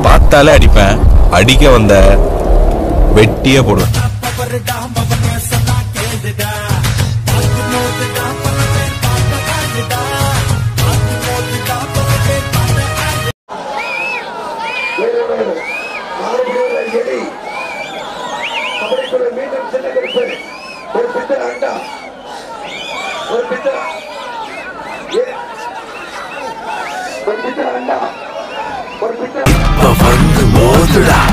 பார்த்தாலே அடிப்பேன் அடிக்க வந்த வெட்டியே போடுவேன் எலி கபடிக்குள்ள மீண்டும் செல்ல கருப்பு ஒரு பித்தள அண்டா ஒரு பித்தள ஏ- ஒரு பித்தள அண்டா ஒரு பித்தள வந்து மோதுடா